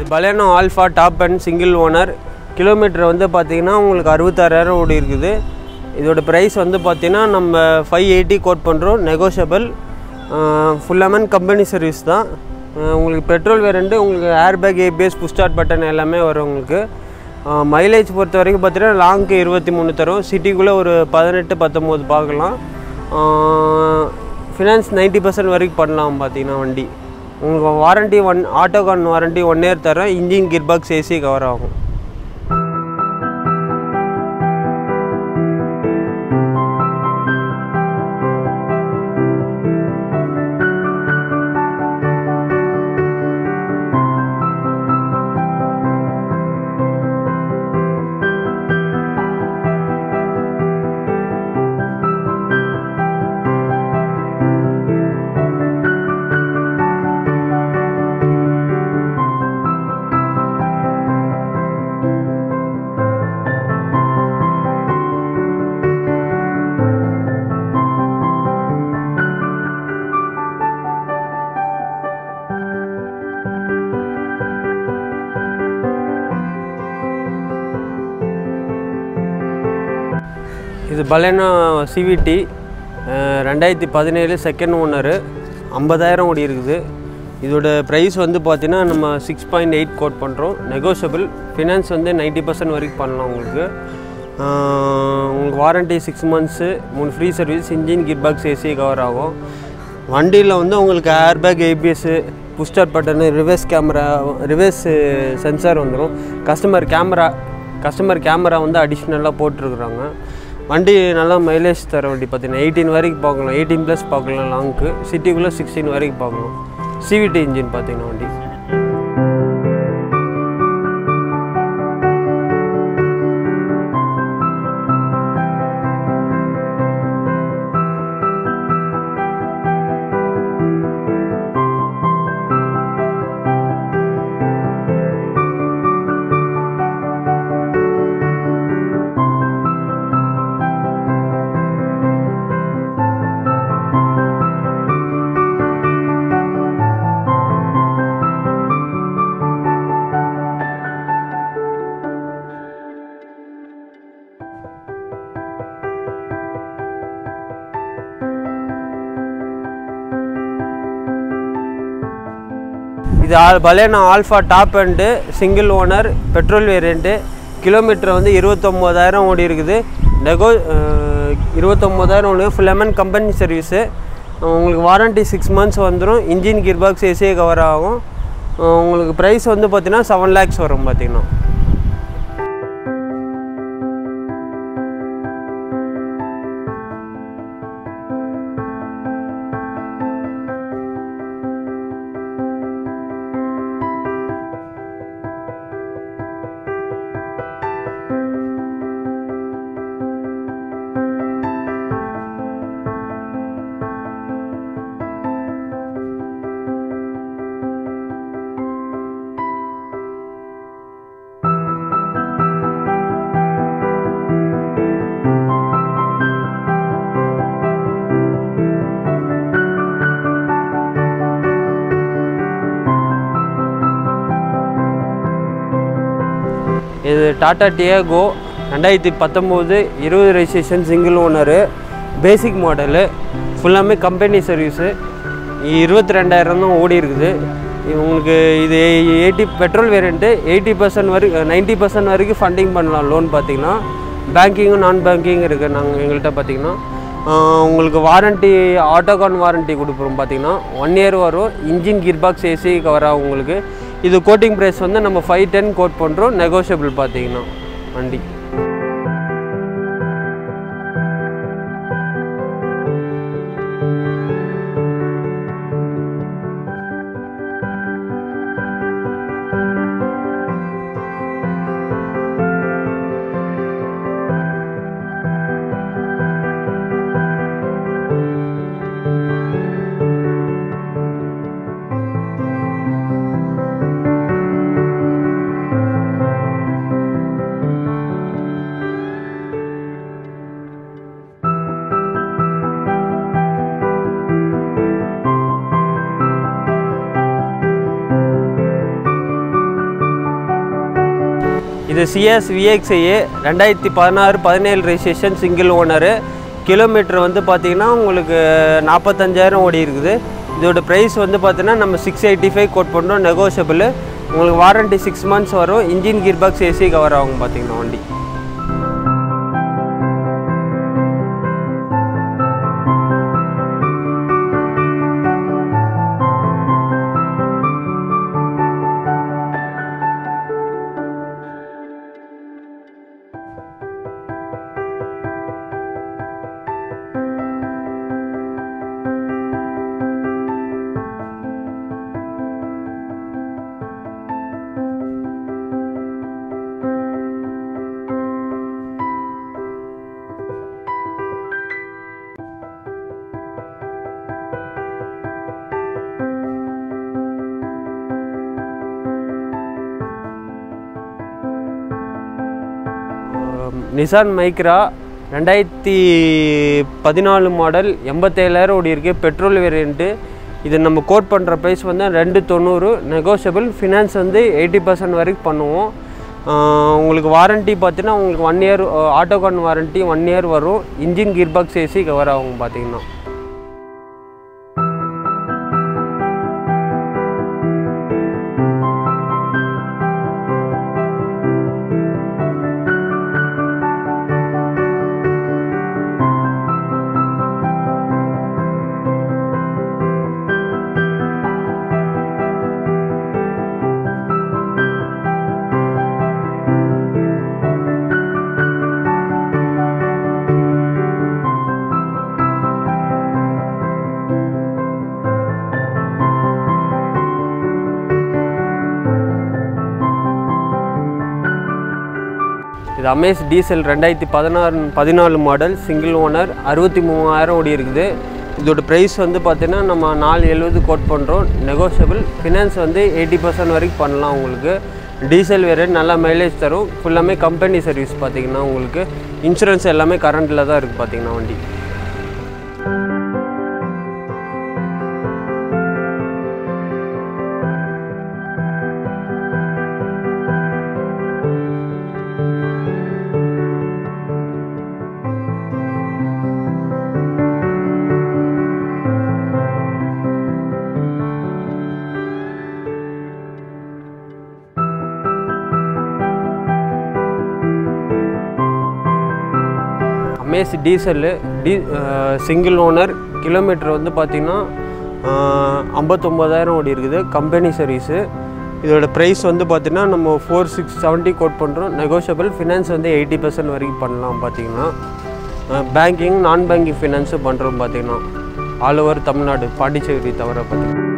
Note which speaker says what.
Speaker 1: இது Baleno alpha top and single owner kilometre வந்து பார்த்தீங்கன்னா உங்களுக்கு அறுபத்தாறாயிரம் ஓடி இருக்குது இதோட ப்ரைஸ் வந்து பார்த்தீங்கன்னா நம்ம ஃபைவ் எயிட்டி கோட் பண்ணுறோம் நெகோஷியபிள் ஃபுல் அமன் கம்பெனி சர்வீஸ் தான் அஹ் உங்களுக்கு பெட்ரோல் வேரியண்ட்டு உங்களுக்கு air bag ABS push start button எல்லாமே வரும் உங்களுக்கு மைலேஜ் பொறுத்த வரைக்கும் பார்த்தீங்கன்னா லாங்க்கு இருபத்தி மூணு தரும் சிட்டிக்குள்ளே ஒரு பதினெட்டு பத்தொம்போது பார்க்கலாம் ஃபினான்ஸ் நைன்ட்டி பர்சன்ட் வரைக்கும் பண்ணலாம் பார்த்தீங்கன்னா வண்டி உங்களுக்கு வாரண்ட்டி ஒன் ஆட்டோகான் வாரண்ட்டி ஒன் இயர் தரேன் engine gear box AC cover ஆகும் இது பலேனோ சிவிடி ரெண்டாயிரத்தி பதினேழு செகண்ட் ஓனரு ஐம்பதாயிரம் ஓடி இருக்குது இதோட ப்ரைஸ் வந்து பார்த்தீங்கன்னா நம்ம சிக்ஸ் பாயிண்ட் எயிட் கோட் பண்ணுறோம் நெகோஷியபிள் ஃபினான்ஸ் வந்து நைன்ட்டி பர்சன்ட் வரைக்கும் பண்ணலாம் உங்களுக்கு ஆஹ் உங்களுக்கு வாரண்ட்டி சிக்ஸ் மந்த்ஸு மூணு free service engine kit box AC cover ஆகும் வண்டியில் வந்து உங்களுக்கு air bag ABS push start button reverse camera reverse sensor வந்துடும் கஸ்டமர் கேமரா கஸ்டமர் கேமரா வந்து அடிஷ்னலாக போட்டிருக்குறாங்க வண்டி நல்லா மைலேஜ் தர வண்டி பார்த்தீங்கன்னா எயிட்டீன் வரைக்கும் பார்க்கலாம் எயிட்டீன் ப்ளஸ் பார்க்கலாம் லாங்க்கு சிட்டிக்குள்ளே சிக்ஸ்டீன் வரைக்கும் பார்க்கலாம் சிவிடி இன்ஜின் பார்த்தீங்கன்னா வண்டி இது all Baleno alpha top and single owner petrol variant kilometre வந்து இருபத்தொம்போதாயிரம் ஓடி இருக்குது நெகோ இருபத்தொம்போதாயிரம் ஓடி ஃபுல் எமன் கம்பெனி சர்வீஸு உங்களுக்கு வாரண்ட்டி சிக்ஸ் மந்த்ஸ் வந்துடும் இன்ஜின் கியர் பாக்ஸ் ஏசியே கவர் ஆகும் அஹ் உங்களுக்கு ப்ரைஸ் வந்து பார்த்தீங்கன்னா செவன் லேக்ஸ் வரும் பார்த்தீங்கன்னா இது டாடா டியாகோ ரெண்டாயிரத்தி பத்தொம்போது இருபது registration single owner basic model ஃபுல்லாமே கம்பெனி சர்வீஸு இருபத்தி ரெண்டாயிரம் தான் ஓடி இருக்குது இது உங்களுக்கு இது eighty petrol variant eighty percent வரைக்கும் நைன்ட்டி பர்சன்ட் வரைக்கும் ஃபண்டிங் பண்ணலாம் லோன் பார்த்தீங்கன்னா பேங்கிங்கும் நான் பேங்கிங் இருக்குது நாங்கள் எங்கள்கிட்ட பார்த்தீங்கன்னா ஆஹ் உங்களுக்கு வாரண்ட்டி ஆட்டோகான் வாரண்ட்டி கொடுக்குறோம் பார்த்தீங்கன்னா ஒன் இயர் வரும் engine gear box AC cover ஆகும் உங்களுக்கு இது கோட்டிங் ப்ரைஸ் வந்து நம்ம ஃபைவ் டென் கோட் பண்ணுறோம் நெகோஷியபிள் பார்த்தீங்கன்னா வண்டி இது சிஎஸ் விஎக்ஸ்ஐஏ ரெண்டாயிரத்தி பதினாறு பதினேழு ரெஜிஸ்ட்ரேஷன் சிங்கிள் ஓனரு கிலோமீட்டர் வந்து பார்த்தீங்கன்னா உங்களுக்கு நாற்பத்தஞ்சாயிரம் ஓடி இருக்குது இதோட ப்ரைஸ் வந்து பார்த்தீங்கன்னா நம்ம சிக்ஸ் எயிட்டி ஃபைவ் கோட் பண்ணுறோம் நெகோஷியபிள் உங்களுக்கு வாரண்டி சிக்ஸ் மந்த்ஸ் வரும் engine gear box AC cover ஆகும் பார்த்தீங்கன்னா வண்டி நிசான் மைக்ரா ரெண்டாயிரத்தி பதினாலு மாடல் எண்பத்தேழாயிரம் ஓடி இருக்கு பெட்ரோல் வேரியண்ட்டு இது நம்ம கோட் பண்ணுற ப்ரைஸ் வந்து ரெண்டு தொண்ணூறு நெகோஷியபிள் ஃபினான்ஸ் வந்து எயிட்டி பர்சன்ட் வரைக்கும் பண்ணுவோம் ஆஹ் உங்களுக்கு வாரண்ட்டி பார்த்தீங்கன்னா உங்களுக்கு ஒன் இயர் ஆட்டோகான் வாரண்ட்டி ஒன் இயர் வரும் engine gear box AC cover ஆகும் பார்த்தீங்கன்னா இது அமேஸ் டீசல் ரெண்டாயிரத்தி பதினாறு பதினாலு மாடல் சிங்கிள் ஓனர் அறுபத்தி மூவாயிரம் ஓடி இருக்குது இதோட ப்ரைஸ் வந்து பார்த்தீங்கன்னா நம்ம நாலு எழுபது கோட் பண்ணுறோம் நெகோஷியபிள் ஃபினான்ஸ் வந்து எயிட்டி பர்சன்ட் வரைக்கும் பண்ணலாம் உங்களுக்கு டீசல் வேரியன்ட் நல்லா மைலேஜ் தரும் ஃபுல்லாமே கம்பெனி சர்வீஸ் பார்த்தீங்கன்னா உங்களுக்கு இன்சூரன்ஸ் எல்லாமே கரண்ட்டில் தான் இருக்குது பார்த்தீங்கன்னா வண்டி அமேஸ் டீசலு டீ சிங்கிள் ஓனர் கிலோமீட்டர் வந்து பார்த்திங்கன்னா ஐம்பத்தொம்போதாயிரம் ஓடி இருக்குது கம்பெனி சர்வீஸு இதோட ப்ரைஸ் வந்து பார்த்திங்கன்னா நம்ம ஃபோர் சிக்ஸ் செவன்ட்டி கோட் பண்ணுறோம் நெகோஷியபிள் ஃபினான்ஸ் வந்து எயிட்டி பர்சன்ட் வரைக்கும் பண்ணலாம் பார்த்தீங்கன்னா பேங்கிங் நான் பேங்கிங் ஃபினான்ஸும் பண்ணுறோம் பார்த்தீங்கன்னா ஆல் ஓவர் தமிழ்நாடு பாண்டிச்சேரி தவிர பார்த்தீங்கன்னா